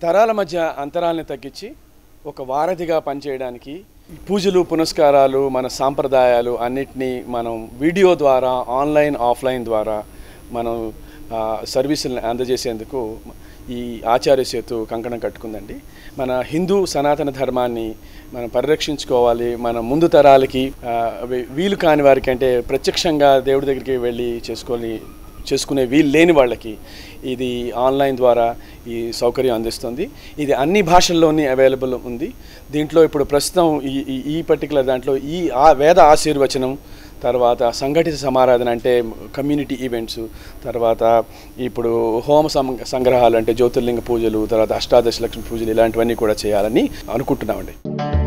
తరాల మధ్య అంతరాలని తగ్గించి ఒక వారధిగా పనిచేయడానికి పూజలు పునస్కారాలు మన సాంప్రదాయాలు అన్నిటినీ మనం వీడియో ద్వారా ఆన్లైన్ ఆఫ్లైన్ ద్వారా మనం ఆ, సర్వీసులను అందజేసేందుకు ఈ ఆచార్య సేతు కంకణం కట్టుకుందండి మన హిందూ సనాతన ధర్మాన్ని మనం పరిరక్షించుకోవాలి మన ముందు తరాలకి ఆ, వీ- వీలు కాని వారికి అంటే ప్రత్యక్షంగా దేవుడి దగ్గరికి వెళ్ళి చేసుకొని చేసుకునే వీలు లేని వాళ్ళకి ఇది ఆన్లైన్ ద్వారా ఈ సౌకర్యం అందిస్తుంది ఇది అన్ని భాషల్లోని అవైలబుల్ ఉంది దీంట్లో ఇప్పుడు ప్రస్తుతం ఈ ఈ- ఈ పర్టికులర్ దాంట్లో ఈ ఆ వేద ఆశీర్వచనం తర్వాత సంఘటిత సమారాధన అంటే కమ్యూనిటీ ఈవెంట్స్ తర్వాత ఇప్పుడు హోమ సం- సంగ్రహాలు అంటే జ్యోతిర్లింగ పూజలు తర్వాత అష్టాదశ లక్ష్మి పూజలు ఇలాంటివన్నీ కూడా చేయాలని అనుకుంటున్నామండి